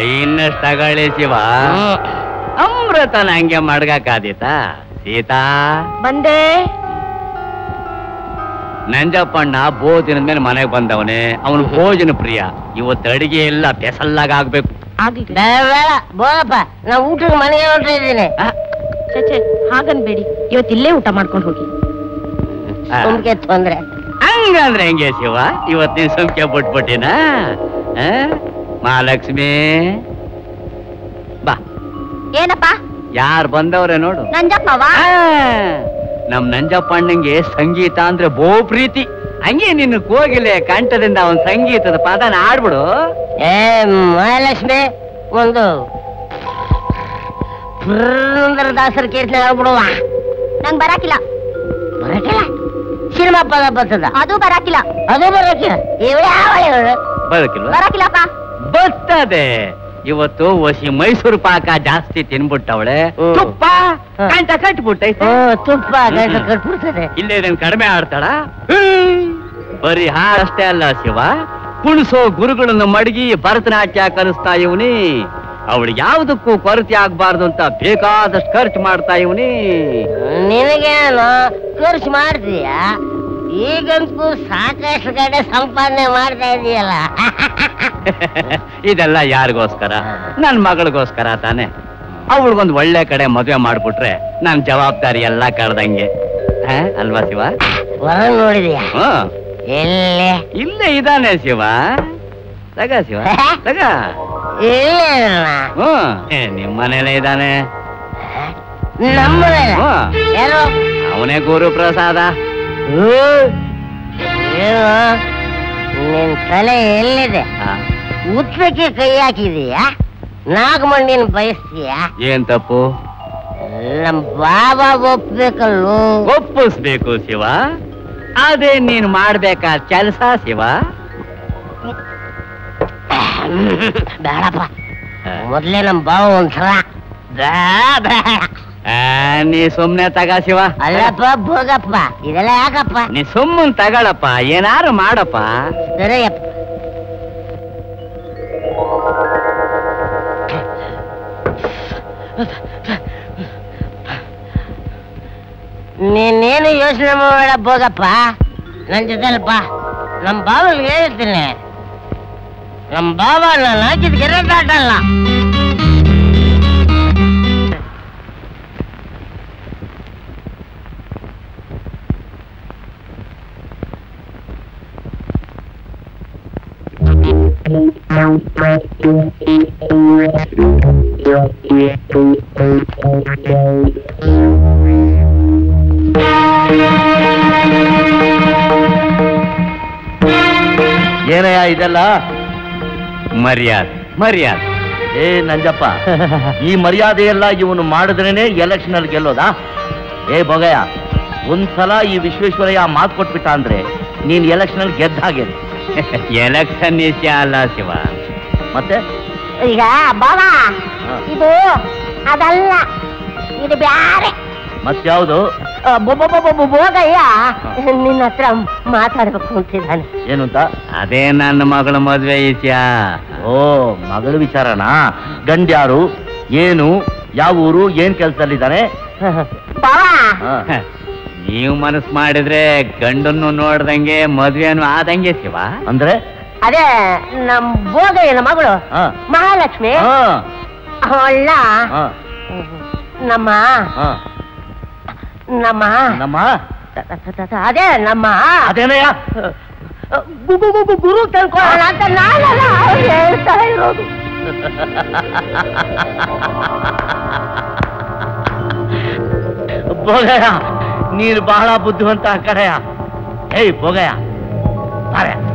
ಇನ್ನಷ್ಟು ತಗೊಳ್ಳಿ ಶಿವ ಅಮೃತನ ಹಂಗೆ ಮಡ್ಗಕ್ಕಾದೀತಾ ಸೀತಾ ಬಂದೆ ನಂಜಪ್ಪಣ್ಣ ಭೋಜನದ ಮೇಲೆ ಮನೆಗೆ ಬಂದವನೇ ಅವನು ಭೋಜನ ಪ್ರಿಯ ಇವತ್ತು ಅಡಿಗೆ ಎಲ್ಲ ಬೆಸಲ್ಲಾಗ ಆಗ್ಬೇಕು ಆಗ್ಲಿ ಬೇಡ ಬೇಡ ಬೋಗಪ್ಪ ನಾ ಊಟಕ್ಕೆ ಮನೆಗೆ ಹೊರಟ ಇದ್ದೀನಿ ಚಚೆ ಹಾಗನ್ಬೇಡಿ ಇವತ್ತು ಇಲ್ಲೇ ಊಟ ಮಾಡ್ಕೊಂಡು ಹೋಗಿ ಆ, ಸುಮ್ಕೆ ತೊಂದ್ರೆ ಹಂಗಂದ್ರೆ ಹೆಂಗೆ ಶಿವ ಇವತ್ತು ನೀನ್ ಸುಮ್ಕೆ ಬಿಟ್ಬಿಟ್ಟಿನ ಆ? ಮಹಾಲಕ್ಷ್ಮಿ ಬಾ ಏನಪ್ಪ ಯಾರು ಬಂದವ್ರೆ ನೋಡು ನಂಜಪ್ಪವ ಆ, ನಮ್ ನಂಜಪ್ಪಣ್ಣಂಗೆ ಸಂಗೀತ ಅಂದ್ರೆ ಬಹು ಪ್ರೀತಿ ಹಂಗೆ ನಿನ್ನ ಕೋಗಿಲೆ ಕಂಠದಿಂದ ಅವನ್ ಸಂಗೀತದ ಪದನ ಆಡ್ಬಿಡು ಏ ಮಹಾಲಕ್ಷ್ಮಿ ಒಂದು ಪುರಂದರದಾಸರ ಕೀರ್ತನೆ ಹೇಳ್ಬಿಡುವ ನಂಗ್ ಬರಾಕಿಲ್ಲ ಬರಕಿಲ್ಲ ಸಿನಿಮಾ ಪದ ಬರ್ತದ ಅದು ಬರಾಕಿಲ್ಲ ಅದು ಬರಕಿಲ್ಲ ಇವ ಯಾವ ಇವಳು? ಬದುಕಿಲ್ವಾ ಬರಾಕಿಲ್ಲಪ್ಪ ಬರ್ತದೆ ಇವತ್ತು ಒಸಿ ಮೈಸೂರು ಪಾಕ ಜಾಸ್ತಿ ತಿನ್ಬಿಟ್ಟವಳೆ ಹ್ಮ್. ತುಪ್ಪ ಹ. ಕಂಠ ಕಟ್ಬಿಟ್ಟೈತೆ ಹ್ಮ್, ತುಪ್ಪ ಗಂಟ ಹ್ಮ್. ಕಟ್ಬಿಡ್ತದೆ ಇಲ್ಲೇ ಇದನ್ ಕಡಿಮೆ ಆಡ್ತಾಳ ಬರೀ ಹಾಡಷ್ಟೇ ಅಲ್ಲ ಶಿವ ಕುಣಿಸೋ ಗುರುಗಳನ್ನು ಮಡಗಿ ಭರತನಾಟ್ಯ ಕಲಿಸ್ತಾ ಇವನಿ ಅವಳಿಗೆ ಯಾವ್ದಕ್ಕೂ ಕೊರತೆ ಆಗ್ಬಾರ್ದು ಅಂತ ಬೇಕಾದಷ್ಟು ಖರ್ಚು ಮಾಡ್ತಾ ಇವನಿ ನಿನಗೇನು ಖರ್ಚು ಮಾಡ್ತೀಯ ಈಗಂತೂ ಸಾಕಷ್ಟು ಕಡೆ ಸಂಪಾದನೆ ಮಾಡ್ತಾ ಇದೀಯಲ್ಲ ಇದೆಲ್ಲ ಯಾರಿಗೋಸ್ಕರ ನನ್ ಮಗಳಿಗೋಸ್ಕರ ತಾನೆ ಅವಳಿಗೊಂದು ಒಳ್ಳೆ ಕಡೆ ಮದುವೆ ಮಾಡ್ಬಿಟ್ರೆ ನನ್ ಜವಾಬ್ದಾರಿ ಎಲ್ಲ ಕಳ್ದಂಗೆ ಹ? ಅಲ್ವಾ ಶಿವ ಹೊರ ನೋಡಿದೀಯ ಹ್ಮ್ ಎಲ್ಲೇ ಇಲ್ಲೇ ಇದಾನೆ ಶಿವ ತಗ ಶಿವ ತಗ ಇಲ್ಲೇ ಹ್ಮ್ ಏ, ನಿಮ್ ಮನೇಲೆ ಇದಾನೆ ನಮ್ಮನೆ ಹ್ಮ್ ಏನು ಅವನೇ ಗುರು ಪ್ರಸಾದ ಏನು ನಿನ್ ತಲೆ ಎಲ್ಲಿದೆ ಆ, ಉತ್ತಕ್ಕೆ ಕೈ ಹಾಕಿದೀಯ ನಾಗಮಣ್ಣಿನ ಬಯಸ್ತೀಯ ಏನ್ ತಪ್ಪು ನಮ್ ಬಾಬಾ ಒಪ್ಬೇಕಲ್ಲು ಒಪ್ಪಿಸ್ಬೇಕು ಶಿವ ಅದೇ ನೀನ್ ಮಾಡ್ಬೇಕಾದ ಕೆಲಸ ಶಿವ ಬೇಡಪ್ಪ ಆ, ಮೊದ್ಲೇ ನಮ್ ಬಾವ ಒಂದ್ಸಲ ಬೇಡ ಬೇಡ ಆ, ನೀ ಸುಮ್ನೆ ತಗ ಶಿವ ಅಲ್ಲಪ್ಪ ಭೋಗಪ್ಪ ಇದೆಲ್ಲ ಯಾಕಪ್ಪ ನೀ ಸುಮ್ಮನ್ ತಗಳಪ್ಪ ಏನಾರು ಮಾಡಪ್ಪ ಸರಿಯಪ್ಪ ನೀನೇನು ಯೋಚನೆ ಮಾಡಬೇಡ ಭೋಗಪ್ಪ ನನ್ ಜೊತೆಲ್ಪ ನಮ್ ಬಾವಲ್ಗೆ ಹೇಳ್ತೀನಿ ನಮ್ ಬಾವ ನಾನು ಹಾಕಿದ ಗೆರೆ ದಾಟಲ್ಲ ಏನಯ್ಯ ಇದೆಲ್ಲ ಮರ್ಯಾದೆ ಮರ್ಯಾದೆ ಏ ನಂಜಪ್ಪ ಈ ಮರ್ಯಾದೆ ಎಲ್ಲ ಇವನು ಮಾಡಿದ್ರೇನೆ ಎಲೆಕ್ಷನ್ ಅಲ್ಲಿ ಗೆಲ್ಲೋದಾ ಏ ಬೊಗಯ್ಯ ಒಂದ್ಸಲ ಈ ವಿಶ್ವೇಶ್ವರಯ್ಯ ಮಾತು ಕೊಟ್ಬಿಟ್ಟ ಅಂದ್ರೆ ನೀನ್ ಎಲೆಕ್ಷನ್ ಅಲ್ಲಿ ಗೆದ್ದ ಹಾಗೆ ಎಲೆಕ್ಷನ್ ವಿಷಯ ಅಲ್ಲ ಶಿವ ಮತ್ತೆ ಈಗ ಬಾವ ಹಾ. ಇದು ಅದಲ್ಲ ಇದು ಬ್ಯಾರೆ ಮತ್ಯಾವುದು ಭೋಗಯ್ಯ ನಿನ್ನ ಹತ್ರ ಮಾತಾಡ್ಬೇಕು ಅಂತಿದ್ದಾನೆ ಏನು ಅಂತ ಅದೇ ನನ್ನ ಮಗಳ ಮದ್ವೆ ವಿಷಯ ಓ ಮಗಳ ವಿಚಾರನಾ ಗಂಡ್ಯಾರು ಏನು ಯಾವ ಊರು ಏನ್ ಕೆಲ್ಸದಲ್ಲಿದ್ದಾನೆ ಬಾವ ಹಾ. ನೀವು ಮನಸ್ಸು ಮಾಡಿದ್ರೆ ಗಂಡನ್ನು ನೋಡ್ದಂಗೆ ಮದ್ವೆನು ಆದಂಗೆ ಶಿವ ಅಂದ್ರೆ ಅದೇ ನಮ್ ಭೋಗಯ್ಯನ ಮಗಳು ಹಾ. ಮಹಾಲಕ್ಷ್ಮಿ ಹಾ, ಅವಳ ಹಾ, ನಮ್ಮ ಹಾ. ನಮ್ಮ ನಮ್ಮ ತ- ತ- ತ- ತ- ಅದೇ ನಮ್ಮ ಅದೇನಯ್ಯ ಗು- ಗು- ಗು- ಗು- ಗುರು ತಿಳ್ಕೊಳ್ಳೋಣ ಅಂತ ನಾನಲ್ಲ ಅವ್ರು ಹೇಳ್ತಾ ಇರೋದು ಭೋಗಯ್ಯ ನೀನು ಬಹಳ ಬುದ್ಧಿವಂತ ಕಡೆಯ ಏಯ್ ಭೋಗಯ್ಯ ಬಾರೆ